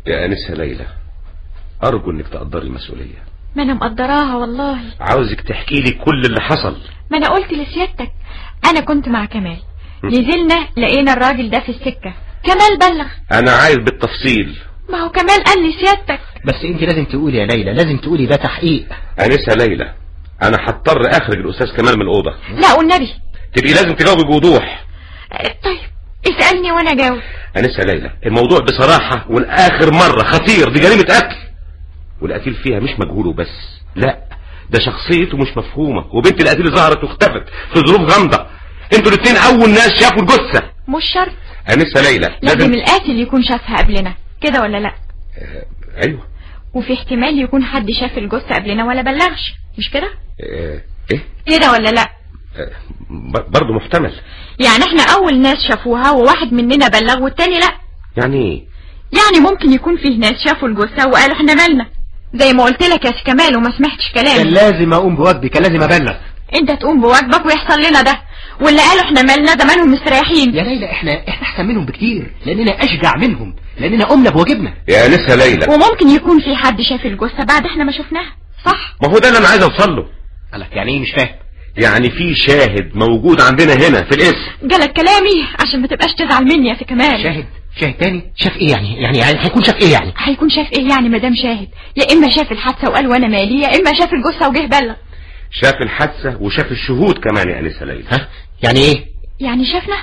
يا انسه ليلى ارجو انك تقدري المسؤوليه ما انا مقدراها والله عاوزك تحكي لي كل اللي حصل ما انا قلت لسيادتك انا كنت مع كمال م. نزلنا لقينا الراجل ده في السكة كمال بلغ انا عايز بالتفصيل ما هو كمال قال لي سيادتك بس انت لازم تقولي يا ليلى لازم تقولي ده تحقيق انسه ليلى انا هضطر اخرج الاستاذ كمال من الاوضه لا والنبي تبقي لازم تجاوبي بوضوح آه، طيب اسألني وانا جاوب انسه ليلى الموضوع بصراحه والاخر مره خطير دي جريمه قتل والقتيل فيها مش مجهول وبس لا ده شخصيته مش مفهومه وبنت القتيل ظهرت واختفت في ظروف غامضه انتوا الاثنين اول ناس شافوا الجثه مش شرط انسه ليلى لازم القاتل يكون شافها قبلنا كده ولا لا آه، ايوه وفي احتمال يكون حد شاف الجثة قبلنا ولا بلغش مش كده آه، ايه كده ولا لا آه، ب- برضه محتمل يعني احنا اول ناس شافوها وواحد مننا بلغ والتاني لا يعني ايه يعني ممكن يكون فيه ناس شافوا الجثة وقالوا احنا مالنا زي ما قلت لك يا سي كمال وما سمعتش كان كلامي لازم اقوم بواجبي كان لازم ابلغ انت تقوم بواجبك ويحصل لنا ده واللي قالوا احنا مالنا زمانهم مستريحين يا ليلى احنا احنا احسن منهم بكتير لاننا اشجع منهم لاننا قمنا بواجبنا يا انسه ليلى وممكن يكون في حد شاف الجثة بعد احنا ما شفناها صح ما هو ده اللي انا عايز اوصل له قالك يعني ايه مش فاهم يعني في شاهد موجود عندنا هنا في الاسم جالك كلامي عشان ما تبقاش تزعل مني يا سي كمال شاهد شاهد تاني شاف ايه يعني يعني يعني هيكون شاف ايه يعني هيكون شاف ايه يعني مدام شاهد يا اما شاف الحادثة وقال وانا مالي يا اما شاف الجثة وجه بلغ شاف الحادثه وشاف الشهود كمان يا انسه ليلى ها يعني ايه يعني شافنا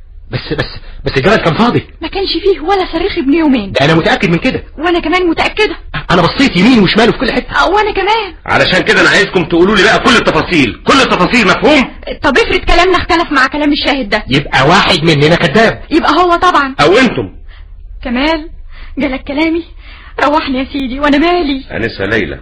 بس بس بس الجبل كان فاضي ما كانش فيه ولا صريخ ابن يومين ده انا متاكد من كده وانا كمان متأكدة انا بصيت يمين وشمال وفي كل حته اه، وانا كمان علشان كده انا عايزكم تقولوا لي بقى كل التفاصيل كل التفاصيل مفهوم طب افرض كلامنا اختلف مع كلام الشاهد ده يبقى واحد مننا كذاب يبقى هو طبعا او انتم كمال جالك كلامي روحني يا سيدي وانا مالي انسه ليلى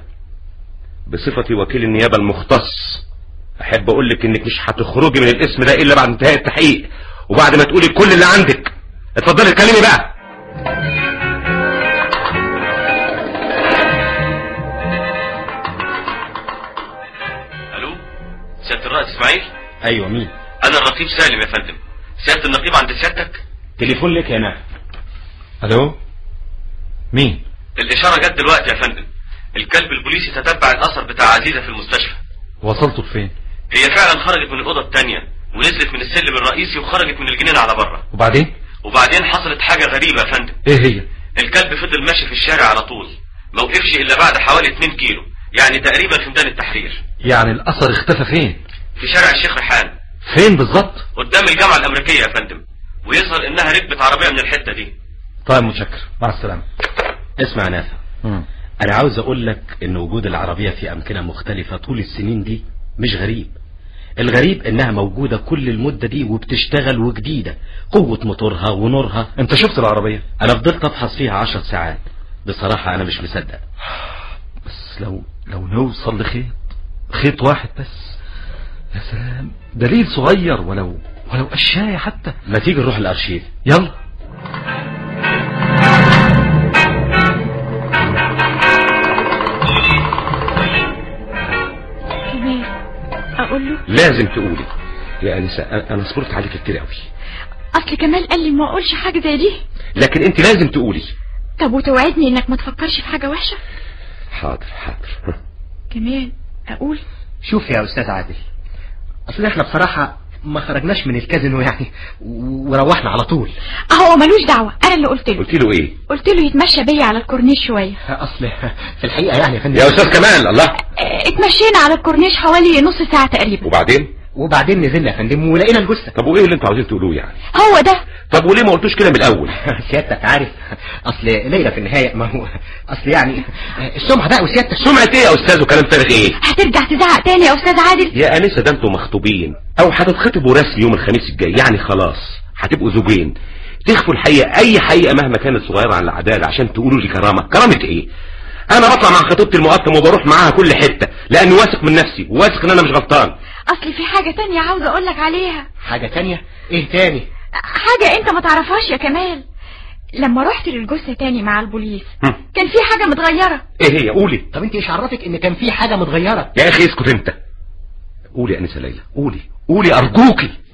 بصفتي وكيل النيابه المختص احب اقول لك انك مش هتخرجي من الاسم ده الا بعد انتهاء التحقيق وبعد ما تقولي كل اللي عندك اتفضلي اتكلمي بقى الو سيادة الرائد اسماعيل ايوه مين انا الرقيب سالم يا فندم سيادة النقيب عند سيادتك تليفون لك يا نافع الو مين الاشارة جت دلوقتي يا فندم الكلب البوليسي تتبع الاثر بتاع عزيزة في المستشفى وصلتوا لفين هي فعلا خرجت من الاوضة التانية ونزلت من السلم الرئيسي وخرجت من الجنينة على بره وبعدين وبعدين حصلت حاجة غريبة يا فندم ايه هي الكلب فضل ماشي في الشارع على طول ما وقفش الا بعد حوالي 2 كيلو يعني تقريبا في ميدان التحرير يعني الاثر اختفى فين في شارع الشيخ ريحان فين بالظبط قدام الجامعة الامريكية يا فندم ويظهر انها ركبت عربية من الحتة دي طيب متشكر مع السلامه اسمع نافع انا عاوز اقول لك ان وجود العربية في امكنة مختلفة طول السنين دي مش غريب الغريب انها موجودة كل المدة دي وبتشتغل وجديدة قوة موتورها ونورها انت شفت العربيه انا فضلت ابحث فيها عشر ساعات بصراحة انا مش مصدق بس لو لو نوصل لخيط خيط واحد بس يا سلام دليل صغير ولو ولو قشاية حتى ما تيجي نروح الارشيف يلا كمال اقول له لازم تقولي يا انسه أنا- انا صبرت عليك كتير قوي اصل كمال قال لي ما اقولش حاجة زي دي لكن انت لازم تقولي طب وتوعدني انك ما تفكرش في حاجة وحشة حاضر حاضر كمال اقول شوف يا استاذ عادل اصل احنا بصراحة ما خرجناش من الكازينو يعني و- وروحنا على طول اهو ملوش دعوة انا اللي قلت له قلت له ايه قلت له يتمشى بيا على الكورنيش شوية اصل في الحقيقة يعني يا فندم يا استاذ كمال الله اه، اتمشينا على الكورنيش حوالي نص ساعة تقريبا وبعدين وبعدين نزلنا يا فندم ولقينا الجثة طب وايه اللي انتوا عاوزين تقولوه يعني هو ده طب وليه ما قلتوش كده من الاول سيادتك عارف اصل ليلى في النهاية ما هو اصل يعني السمعة بقى وسيادتك سمعة ايه يا استاذ وكلام فارغ ايه هترجع تزعق تاني يا استاذ عادل يا انسه ده انتوا مخطوبين او هتتخطبوا رسمي يوم الخميس الجاي يعني خلاص هتبقوا زوجين تخفوا الحقيقه اي حقيقه مهما كانت صغيره عن العداله عشان تقولوا لي كرامه كرامه ايه انا بطلع مع خطيبتي المقطم وبروح معاها كل حته لاني واثق من نفسي وواثق ان انا مش غلطان اصل في حاجة تانية عاوزة اقولك عليها حاجة تانية ايه تاني حاجة انت ما تعرفهاش يا كمال لما رحت للجثة تاني مع البوليس هم. كان في حاجة متغيرة ايه هي قولي طب انت ايش عرفك ان كان في حاجة متغيرة يا اخي اسكت انت قولي يا انسه ليلى قولي قولي ارجوكي